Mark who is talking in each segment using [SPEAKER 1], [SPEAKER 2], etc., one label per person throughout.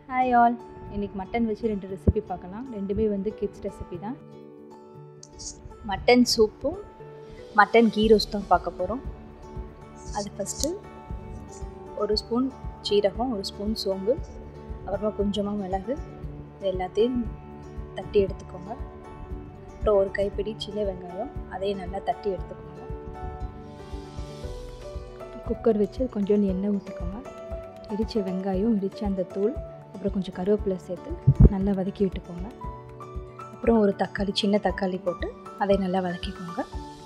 [SPEAKER 1] hi all இன்றைக்கி mutton வச்சு ரெண்டு ரெசிபி பார்க்கலாம் ரெண்டுமே வந்து கிட்ஸ் ரெசிபி தான் மட்டன் சூப்பும் மட்டன் கீ ரோஸ்ட் தான் பார்க்க போகிறோம் அது ஃபஸ்ட்டு ஒரு ஸ்பூன் சீரகம் ஒரு ஸ்பூன் சோம்பு அப்புறமா கொஞ்சமாக மிளகு இது எல்லாத்தையும் தட்டி எடுத்துக்கோங்க அப்புறம் ஒரு கைப்பிடி சின்ன வெங்காயம் அதையும் நல்லா தட்டி எடுத்துக்கோங்க குக்கர் வச்சு கொஞ்சோண்டு எண்ணெய் ஊற்றிக்கோங்க இடித்த வெங்காயம் இடித்த அந்த தூள் அப்புறம் கொஞ்சம் கருவேப்பிலை சேர்த்து நல்லா வதக்கி விட்டுக்கோங்க அப்புறம் ஒரு தக்காளி சின்ன தக்காளி போட்டு அதை நல்லா வதக்கிக்கோங்க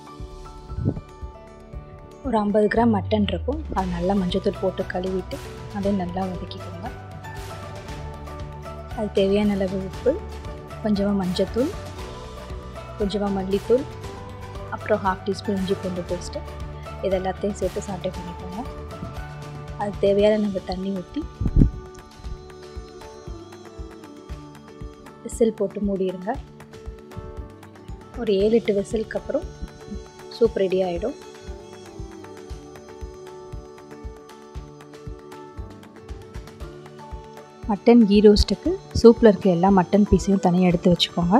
[SPEAKER 1] ஒரு ஐம்பது கிராம் மட்டன் இருக்கும் அது நல்லா மஞ்சத்தூள் போட்டு கழுவிட்டு அதை நல்லா வதக்கிக்கோங்க அது தேவையான அளவு உப்பு கொஞ்சமாக மஞ்சத்தூள் கொஞ்சமாக மல்லித்தூள் அப்புறம் ஹாஃப் டீஸ்பூன் இஞ்சி பூண்டு பேஸ்ட்டு இது எல்லாத்தையும் சேர்த்து சாட்டை பண்ணிக்கோங்க அது தேவையான நம்ம தண்ணி ஊற்றி விசில் போட்டு மூடிடுங்க ஒரு ஏழு எட்டு விசிலுக்கு அப்புறம் சூப் ரெடி ஆகிடும் மட்டன் கீ ரோஸ்ட்டுக்கு சூப்பில் இருக்க எல்லா மட்டன் பீஸையும் தனியாக எடுத்து வச்சுக்கோங்க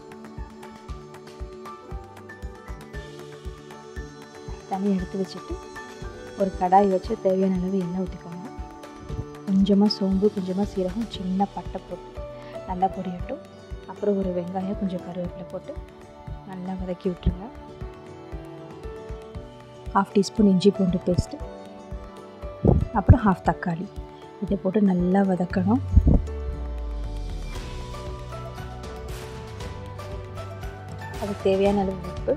[SPEAKER 1] தனியாக எடுத்து வச்சுட்டு ஒரு கடாய் வச்சு தேவையான அளவு எண்ணெய் ஊற்றிக்கோங்க கொஞ்சமாக சோம்பு கொஞ்சமாக சீரகம் சின்ன பட்டை போட்டு நல்லா பொரியட்டும் அப்புறம் ஒரு வெங்காயம் கொஞ்சம் கருவேப்பிலை போட்டு நல்லா வதக்கி விட்டுருங்க ஹாஃப் டீஸ்பூன் இஞ்சி பூண்டு பேஸ்ட்டு அப்புறம் ஹாஃப் தக்காளி இதை போட்டு நல்லா வதக்கணும் அதுக்கு தேவையான அளவு உப்பு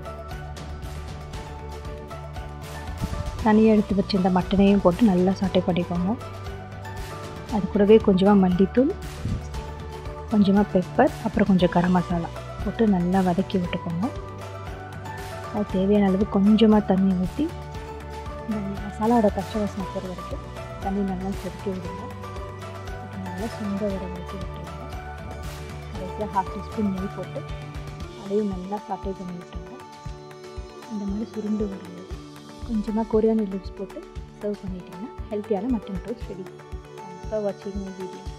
[SPEAKER 1] தனியாக எடுத்து வச்சிருந்த மட்டனையும் போட்டு நல்லா சாட்டை பண்ணிக்கோங்க அது கூடவே கொஞ்சமாக மல்லித்தூள் கொஞ்சமாக பெப்பர் அப்புறம் கொஞ்சம் கரம் மசாலா போட்டு நல்லா வதக்கி விட்டுக்கோங்க அது தேவையான அளவு கொஞ்சமாக தண்ணி ஊற்றி இந்த மசாலாவோட பச்சை வாசனை போகிற வரைக்கும் தண்ணி நல்லா கொதிக்க விடுங்க நல்லா சுண்ட வர வரைக்கும் விட்டுருங்க கடைசியாக ஹாஃப் டீஸ்பூன் நெய் போட்டு அதையும் நல்லா சாட்டை பண்ணி விட்டுருங்க இந்த மாதிரி சுருண்டு வரும்போது கொஞ்சமாக கொரியானர் லீவ்ஸ் போட்டு சர்வ் பண்ணிட்டீங்கன்னா ஹெல்த்தியான mutton toast ready thanks for வாட்சிங் மை வீடியோ